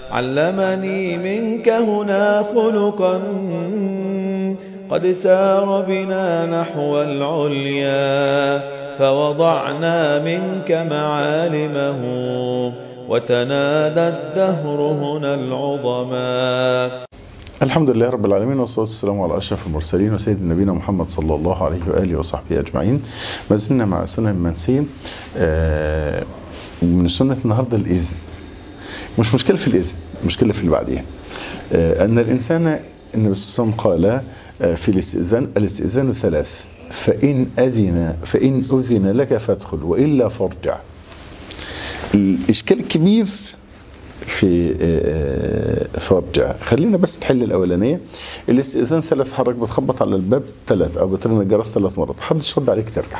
علمني منك هنا خلقا قد سار بنا نحو العليا فوضعنا منك معالمه وتنادى الدهر هنا العظما الحمد لله رب العالمين والصلاة والسلام على أشرف المرسلين وسيد نبينا محمد صلى الله عليه وآله وصحبه أجمعين ما زلنا مع سنة المنسية آه من سنة النهاردة الإذن مش مشكلة في الإذن مشكلة في اللي بعدين آه أن الإنسان النبي صلى الله عليه وسلم قال آه في الاستئذان الاستئذان ثلاث فإن أذن فإن أذن لك فادخل وإلا فارجع الإشكال الكبير في فارجع خلينا بس نحل الاولانيه الاستئذان ثلاث حضرتك بتخبط على الباب ثلاث او بترن الجرس ثلاث مرات محدش رد عليك ترجع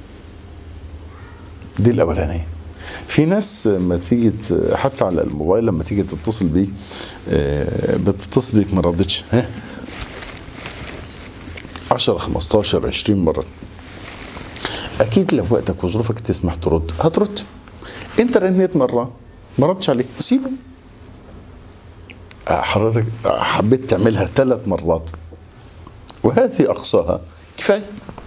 دي الاولانيه في ناس لما تيجي حتى على الموبايل لما تيجي تتصل بيك بتتصل بيك ما ردتش ها 10 15 20 مره اكيد لو وقتك وظروفك تسمح ترد هترد انت رنيت مره ما ردش عليك سيبه حضرتك حبيت تعملها ثلاث مرات وهذه اقصاها كفايه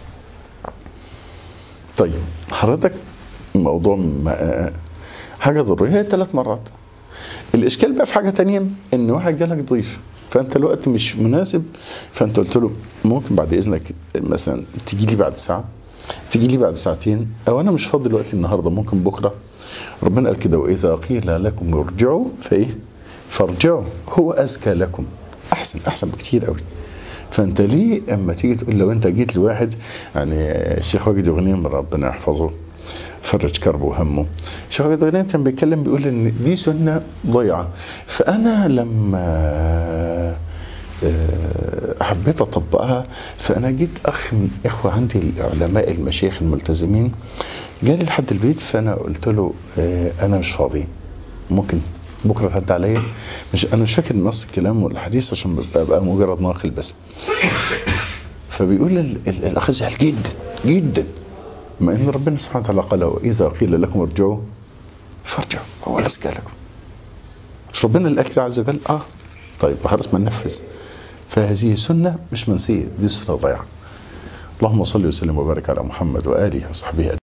طيب حضرتك موضوع ما حاجه ضروريه هي ثلاث مرات الاشكال بقى في حاجه تانية ان واحد جالك ضيف فانت الوقت مش مناسب فانت قلت له ممكن بعد اذنك مثلا تيجي لي بعد ساعه تيجي لي بعد ساعتين او انا مش فاضي دلوقتي النهارده ممكن بكره ربنا قال كده واذا قيل لكم ارجعوا فايه فارجعوا هو ازكى لكم احسن احسن بكتير قوي فانت ليه اما تيجي تقول لو انت جيت لواحد يعني الشيخ واجد غنيم ربنا يحفظه فرج كربه وهمه الشيخ واجد غنيم كان بيتكلم بيقول ان دي سنه ضيعه فانا لما حبيت اطبقها فانا جيت اخ من اخوه عندي العلماء المشايخ الملتزمين جالي لحد البيت فانا قلت له انا مش فاضي ممكن بكره تعدي عليا مش انا مش فاكر نص الكلام والحديث عشان ابقى مجرد ناقل بس فبيقول الاخ زعل جدا جدا ما ان ربنا سبحانه وتعالى قال واذا قيل لكم ارجعوا فارجعوا هو لسك لكم مش ربنا اللي قال عز وجل اه طيب خلاص ما ننفذ فهذه سنة مش منسية دي سنة ضيعة اللهم صل وسلم وبارك على محمد وآله وصحبه